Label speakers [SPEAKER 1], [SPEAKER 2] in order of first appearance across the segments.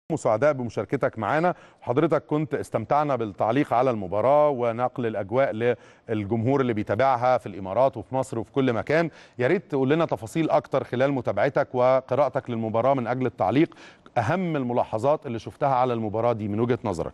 [SPEAKER 1] مساعداء بمشاركتك معنا وحضرتك كنت استمتعنا بالتعليق على المباراة ونقل الأجواء للجمهور اللي بيتابعها في الإمارات وفي مصر وفي كل مكان يا ريت تقول لنا تفاصيل أكتر خلال متابعتك وقراءتك للمباراة من أجل التعليق أهم الملاحظات اللي شفتها على المباراة دي من وجهة نظرك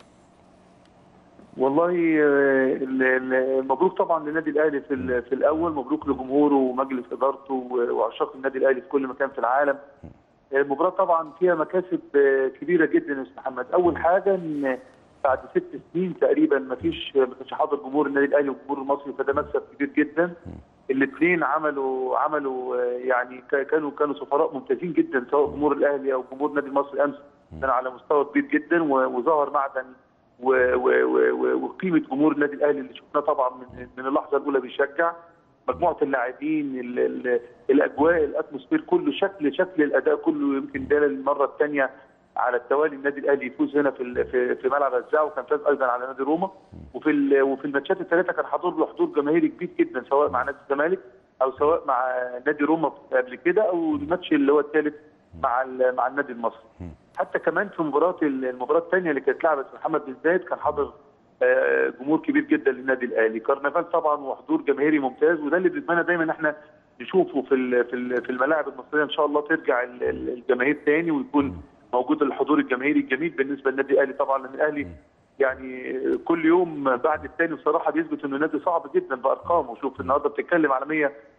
[SPEAKER 2] والله آه، ال- ال- مبروك طبعا للنادي الاهلي في ال- في الاول مبروك لجمهوره ومجلس ادارته و- وعشاق النادي الاهلي في كل مكان في العالم المباراه طبعا فيها مكاسب آه، كبيره جدا يا استاذ محمد اول حاجه ان بعد ست سنين تقريبا ما فيش ما كانش حاضر جمهور النادي الاهلي والجمهور المصري فده مكسب كبير جدا الاثنين عملوا عملوا آه، يعني ك- كانوا كانوا سفراء ممتازين جدا سواء جمهور الاهلي او جمهور النادي المصري امس كان على مستوى كبير جدا و- وظهر معدن و- و- و- و- وقيمه جمهور النادي الاهلي اللي شفناه طبعا من من اللحظه الاولى بيشجع مجموعه اللاعبين ال- ال- الاجواء الاتموسفير كله شكل شكل الاداء كله يمكن ده المره الثانيه على التوالي النادي الاهلي يفوز هنا في ال- في في ملعب الزاو وكان فاز ايضا على نادي روما وفي ال- وفي الماتشات الثلاثه كان حضور له حضور جماهيري كبير جدا سواء مع نادي الزمالك او سواء مع نادي روما قبل كده او الماتش اللي هو الثالث مع ال- مع النادي المصري حتى كمان في مباراه المباراه الثانيه اللي كانت لعبت محمد بن زايد كان حاضر آه، جمهور كبير جدا للنادي الاهلي كرنفال طبعا وحضور جماهيري ممتاز وده اللي بنتمنى دايما ان احنا نشوفه في ال- في ال- في الملاعب المصريه ان شاء الله ترجع ال- ال- الجماهير تاني ويكون موجود الحضور الجماهيري الجميل بالنسبه للنادي الاهلي طبعا لان الاهلي يعني كل يوم بعد الثاني بصراحه بيثبت انه نادي صعب جدا بارقامه شوف النهارده بتتكلم على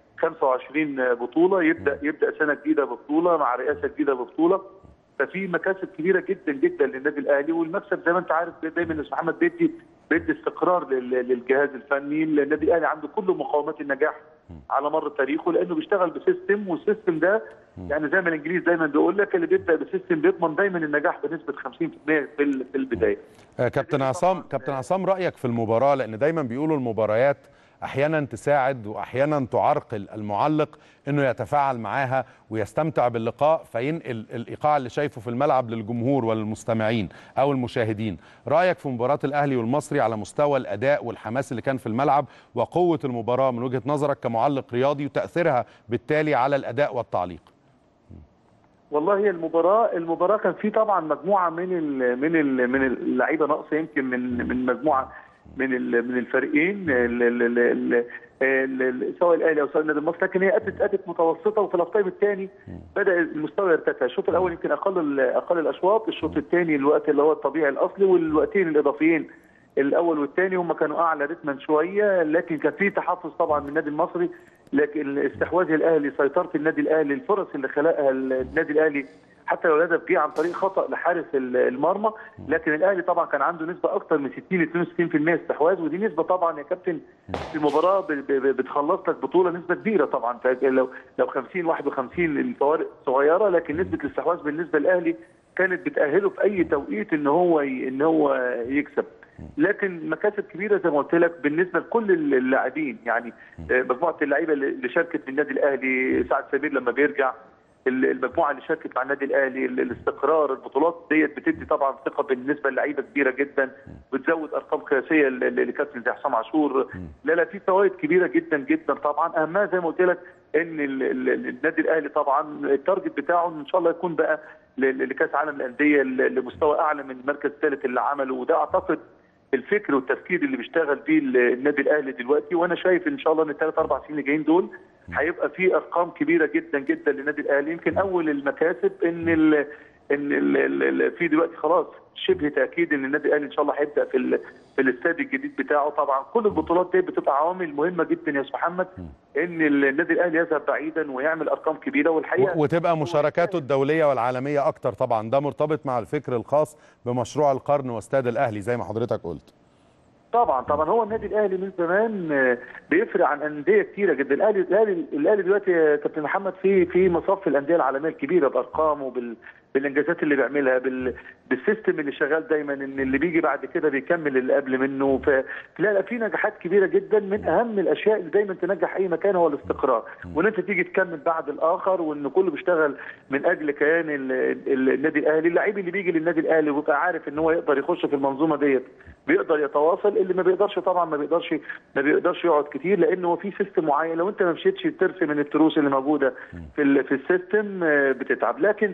[SPEAKER 2] 125 بطوله يبدا يبدا سنه جديده ببطوله مع رئاسه جديده ببطوله ففي مكاسب كبيره جدا جدا للنادي الاهلي والمكسب زي ما انت عارف دايما يا أستاذ محمد بيدي بيدي استقرار لل- للجهاز الفني النادي الاهلي عنده كل مقومات النجاح على مر تاريخه لانه بيشتغل بسيستم والسيستم ده يعني زي ما الانجليز دايما بيقول لك اللي بيبدا بسيستم بيضمن دايما النجاح بنسبه 50% في ال- في البدايه
[SPEAKER 1] آه، كابتن عصام كابتن عصام رايك في المباراه لان دايما بيقولوا المباريات احيانا تساعد واحيانا تعرقل المعلق انه يتفاعل معاها ويستمتع باللقاء فينقل الايقاع اللي شايفه في الملعب للجمهور والمستمعين او المشاهدين رايك في مباراه الاهلي والمصري على مستوى الاداء والحماس اللي كان في الملعب وقوه المباراه من وجهه نظرك كمعلق رياضي وتاثيرها بالتالي على الاداء والتعليق
[SPEAKER 2] والله هي المباراه المباراه كان في طبعا مجموعه من ال من ال من اللعيبه ناقصه يمكن من من مجموعه من ال من الفريقين ال- ال- ال- ال- ال- ال- سواء الاهلي او سواء النادي المصري لكن هي اتت اتت متوسطه وفي الهاف تايم الثاني بدا المستوى يرتفع الشوط الاول يمكن اقل ال- اقل الاشواط الشوط الثاني الوقت اللي هو الطبيعي الاصلي والوقتين الاضافيين الاول والثاني هم كانوا اعلى رتما شويه لكن كان في تحفظ طبعا من النادي المصري لكن استحواذ الاهلي سيطره النادي الاهلي الفرص اللي خلقها النادي الاهلي حتى لو الهدف جه عن طريق خطا لحارس ال- المرمى لكن الاهلي طبعا كان عنده نسبه اكثر من 60 ل 62% استحواذ ودي نسبه طبعا يا كابتن في المباراه ب- ب- بتخلص لك بطوله نسبه كبيره طبعا فلو لو 50 51 الفوارق صغيره لكن نسبه الاستحواذ بالنسبه للاهلي كانت بتاهله في اي توقيت ان هو ي- ان هو يكسب لكن مكاسب كبيره زي ما قلت لك بالنسبه لكل اللاعبين يعني آه، مجموعه اللعيبه اللي اللي شاركت في النادي الاهلي سعد سمير لما بيرجع ال- المجموعه اللي شاركت مع النادي الاهلي ال- الاستقرار البطولات ديت بتدي طبعا ثقه بالنسبه للعيبه كبيره جدا بتزود ارقام قياسيه ل- ل- لكابتن زي حسام عاشور لا لا في فوائد كبيره جدا جدا طبعا اهمها زي ما قلت لك ان ال- ال- النادي الاهلي طبعا التارجت بتاعه ان شاء الله يكون بقى ل- ل- لكاس عالم الانديه ل- لمستوى اعلى من المركز الثالث اللي عمله وده اعتقد الفكر والتفكير اللي بيشتغل بيه ال- النادي الاهلي دلوقتي وانا شايف ان شاء الله ان الثلاث اربع سنين اللي جايين دول هيبقى في ارقام كبيره جدا جدا للنادي الاهلي يمكن اول المكاسب ان ال ان ال ال ال في دلوقتي خلاص شبه تاكيد ان النادي الاهلي ان شاء الله هيبدا في ال في الاستاد الجديد بتاعه طبعا كل البطولات دي بتبقى عوامل مهمه جدا يا استاذ محمد ان النادي الاهلي يذهب بعيدا ويعمل ارقام كبيره والحقيقه
[SPEAKER 1] و- وتبقى مشاركاته الدوليه والعالميه اكتر طبعا ده مرتبط مع الفكر الخاص بمشروع القرن واستاد الاهلي زي ما حضرتك قلت
[SPEAKER 2] طبعا طبعا هو النادي الاهلي من زمان آه، بيفرق عن انديه كتيره جدا الاهلي الاهلي الاهلي دلوقتي يا كابتن محمد في في مصاف الانديه العالميه الكبيره بارقامه بال بالانجازات اللي بيعملها بال بالسيستم اللي شغال دايما ان اللي بيجي بعد كده بيكمل اللي قبل منه ف لا لا في نجاحات كبيره جدا من اهم الاشياء اللي دايما تنجح اي مكان هو الاستقرار وان انت تيجي تكمل بعد الاخر وان كله بيشتغل من اجل كيان ال- ال- النادي الاهلي اللعيب اللي بيجي للنادي الاهلي ويبقى عارف ان هو يقدر يخش في المنظومه ديت بيقدر يتواصل اللي ما بيقدرش طبعا ما بيقدرش ما بيقدرش يقعد كتير لان هو في سيستم معين لو انت ما مشيتش الترس من التروس اللي موجوده في ال- في السيستم آه، بتتعب لكن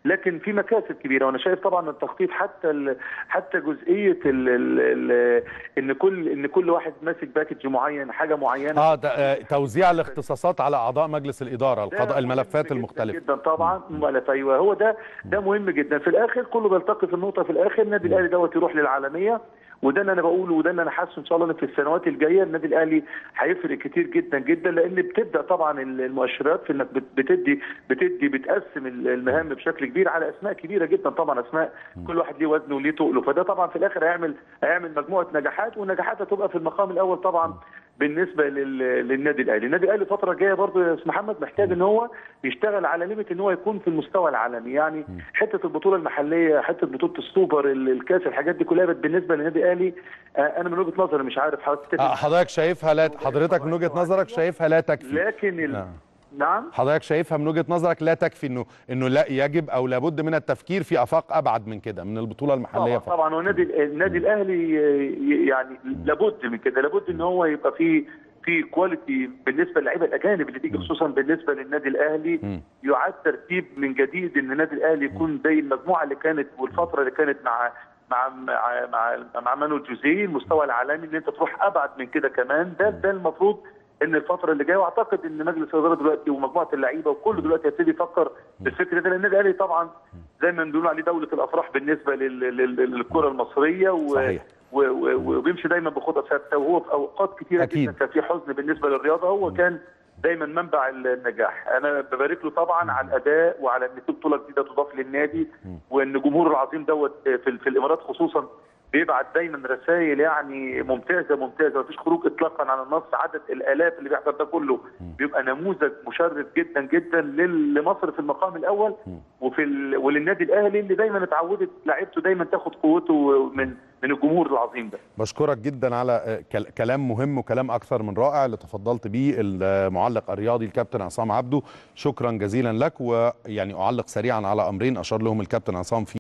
[SPEAKER 2] لكن في مكاسب كبيره وانا شايف طبعا التخطيط حتى ال حتى جزئيه ال ال ال ان كل ان كل واحد ماسك باكج معين حاجه معينه
[SPEAKER 1] اه ده آه، توزيع الاختصاصات على اعضاء مجلس الاداره
[SPEAKER 2] ده
[SPEAKER 1] القضاء
[SPEAKER 2] مهم
[SPEAKER 1] الملفات
[SPEAKER 2] جداً
[SPEAKER 1] المختلفه
[SPEAKER 2] جدا طبعا ملف ايوه هو ده ده مهم جدا في الاخر كله بيلتقي في النقطه في الاخر النادي الاهلي دوت يروح للعالميه وده اللي انا بقوله وده اللي انا حاسه ان شاء الله ان في السنوات الجايه النادي الاهلي هيفرق كتير جدا جدا لان بتبدا طبعا المؤشرات في انك بت- بتدي بتدي بتقسم المهام بشكل كبير على اسماء كبيره جدا طبعا اسماء كل واحد ليه وزنه وليه تقله فده طبعا في الاخر هيعمل هيعمل مجموعه نجاحات والنجاحات هتبقى في المقام الاول طبعا بالنسبه لل- للنادي الاهلي، النادي الاهلي الفتره الجايه برضه يا استاذ محمد محتاج ان هو يشتغل على ليميت ان هو يكون في المستوى العالمي، يعني حته البطوله المحليه، حته بطوله السوبر، ال- الكاس، الحاجات دي كلها بقت بالنسبه للنادي الاهلي آه، انا من وجهه نظري مش عارف حضرتك
[SPEAKER 1] آه، حضرتك شايفها لا حضرتك من وجهه نظرك شايفها لا تكفي
[SPEAKER 2] لكن ال...
[SPEAKER 1] نعم.
[SPEAKER 2] نعم
[SPEAKER 1] حضرتك شايفها من وجهه نظرك لا تكفي انه انه لا يجب او لابد من التفكير في افاق ابعد من كده من البطوله المحليه
[SPEAKER 2] طبعا
[SPEAKER 1] فقط
[SPEAKER 2] طبعا والنادي النادي الاهلي ي- يعني لابد من كده لابد ان هو يبقى فيه في كواليتي بالنسبه للعيبه الاجانب اللي تيجي خصوصا بالنسبه للنادي الاهلي
[SPEAKER 1] مم.
[SPEAKER 2] يعاد ترتيب من جديد ان النادي الاهلي يكون زي المجموعه اللي كانت والفتره اللي كانت مع مع مع مع, مع مانو جوزيه المستوى العالمي ان انت تروح ابعد من كده كمان ده ده المفروض ان الفتره اللي جايه واعتقد ان مجلس الاداره دلوقتي ومجموعه اللعيبه وكله دلوقتي هيبتدي يفكر بالفكر ده لان النادي الاهلي طبعا زي ما بنقول عليه دوله الافراح بالنسبه لل- لل- للكره المصريه و
[SPEAKER 1] صحيح.
[SPEAKER 2] و- و- وبيمشي دايما بخطى ثابته وهو في اوقات كثيره
[SPEAKER 1] أكيد.
[SPEAKER 2] جدا كان في حزن بالنسبه للرياضه هو كان دايما منبع النجاح انا ببارك له طبعا على الاداء وعلى ان في بطوله جديده تضاف للنادي وان جمهوره العظيم دوت في, في الامارات خصوصا بيبعت دايما رسائل يعني ممتازه ممتازه مفيش خروج اطلاقا عن النص عدد الالاف اللي بيحضر ده كله بيبقى نموذج مشرف جدا جدا لل- لمصر في المقام الاول وفي ال... وللنادي الاهلي اللي دايما اتعودت لعيبته دايما تاخد قوته من من الجمهور العظيم ده
[SPEAKER 1] بشكرك جدا على آه، كل- كلام مهم وكلام اكثر من رائع اللي تفضلت بيه المعلق الرياضي الكابتن عصام عبده شكرا جزيلا لك ويعني اعلق سريعا على امرين اشار لهم الكابتن عصام في